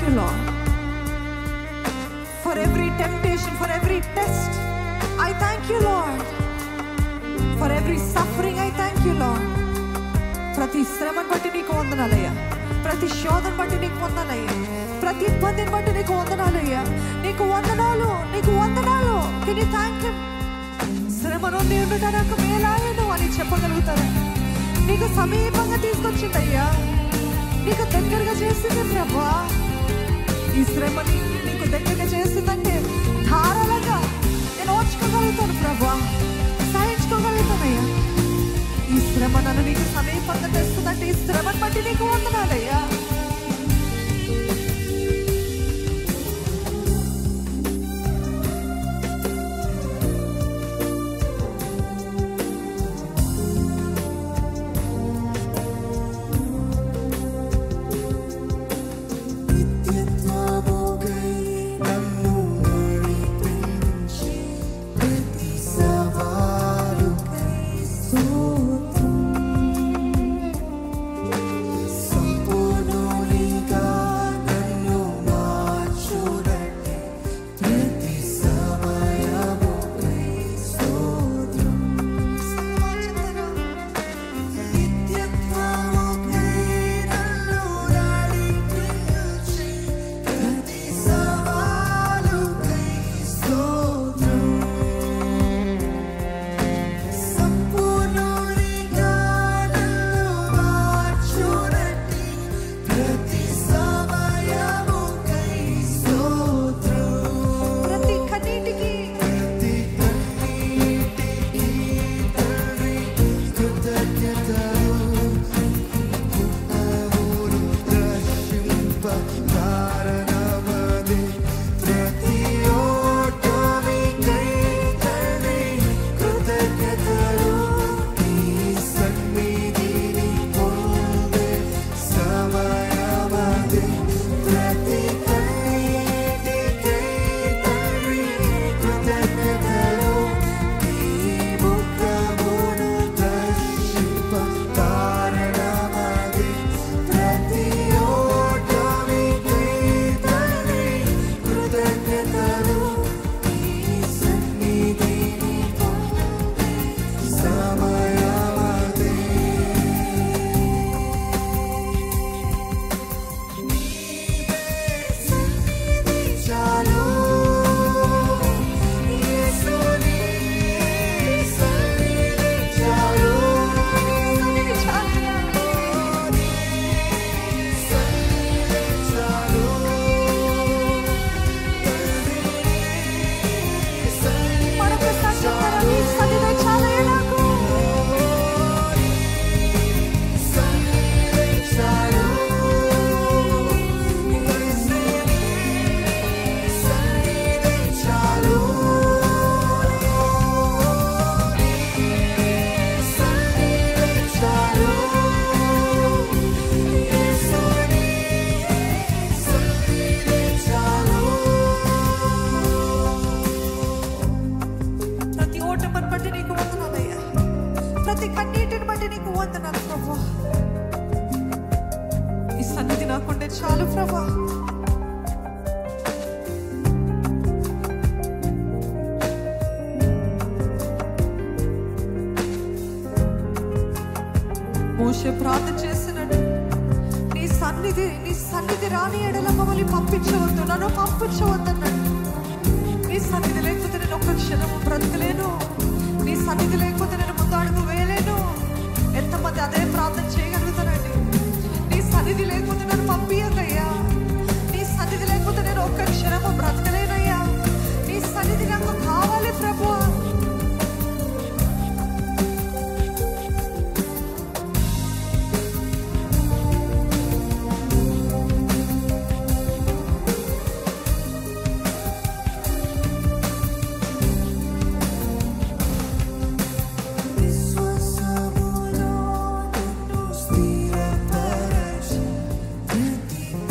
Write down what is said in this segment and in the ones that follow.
you, Lord. For every temptation, for every test, I thank you, Lord. For every suffering, I thank you, Lord. ప్రతి శ్రమను బట్టి నీకు వందనాలయ్యా ప్రతి శోధన బట్టి నీకు వందనాలయ్యా ప్రతి ఇబ్బందిని బట్టి నీకు వందనాలయ్యా నీకు వందనాలు నీకు వందనాలు కెన్ యూ థ్యాంక్ యూ శ్రమ నుండి ఉండుట నాకు మేలాయను అని చెప్పగలుగుతారా నీకు సమీపంగా తీసుకొచ్చిందయ్యా నీకు దగ్గరగా చేసింది ప్రభా ఈ శ్రమని నీకు దగ్గరగా చేసిందంటే ధారాళంగా నేను ఓర్చుకోగలుగుతాను ప్రభా సహించుకోగలుగుతానయ్యా ఈ శ్రమ నన్ను నీకు సమీపంగా తెస్తుందంటే ఈ శ్రమను బట్టి నీకు వందనాలయ్యా నిత్యత్వముకై నన్ను నడిపించి ప్రతి సవాలుకై స్తోత్రం. సంపూర్ణునిగా నన్ను మార్చునంటే ప్రతి సమయముకై స్తోత్రం. నిత్యత్వముకై నన్ను నడిపించి ప్రతి సవాలుకై స్తోత్రం. సంపూర్ణునిగా నన్ను మార్చునంటే ప్రతి సమయముకై స్తోత్రం. ప్రతి కన్నీటికి ప్రతి కన్నీటికి తండ్రి కృతజ్ఞతలు పునరును దర్శింప కారణమదే. ప్రతి ఓటమికై తండ్రి కృతజ్ఞతలు. నీ సన్నిధిని పొందే సమయమదే. ప్రతి కన్నీటికై తండ్రి కృతజ్ఞతలు. నీ ముఖమును దర్శింప కారణమదే. ప్రతి ఓటమికై తండ్రి కృతజ్ఞతలు. నీ సన్నిధిని పొందే సమయమదే. చాలు యేసుని సన్నిధి చాలు సన్నిధి చాలయ్యా. సన్నిధి చాలు మనకు సంగీతం నీ సన్నిధి చాలయ్యా నాకు. సన్నిధి చాలు యేసుని సన్నిధి చాలు సన్నిధి చాలు యేసుని సన్నిధి చాలు ప్రతి ఓటమిని బట్టి నీకు వందనాలయ్యా ప్రతి కన్నీటిని బట్టి నీకు వందనాలు ప్రభా ఈ సన్నిధి నాకుండే చాలు ప్రభా మోషే ప్రార్థన చేసినట్టు నీ సన్నిధి నీ సన్నిధి రాని ఎడల మమ్మల్ని పంపించవద్దు నన్ను పంపించవద్దన్నాడు నీ సన్నిధి లేకపోతే నేను ఒక్క క్షణము బ్రతకలేను నీ సన్నిధి లేకపోతే నేను ముందు అడుగు వేయలేను ఎంతమంది అదే ప్రార్థన చేయగలుగుతానండి నీ సన్నిధి లేకపోతే నన్ను పంపించకయ్యా నీ సన్నిధి లేకపోతే నేను ఒక్క క్షణము బ్రతకలేనయ్యా నీ సన్నిధి నాకు కావాలి ప్రభు విశ్వాసములో నన్ను స్థిరపరచి ప్రతి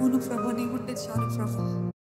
అవును ప్రభు నీ ఉంటే చాలు ప్రభు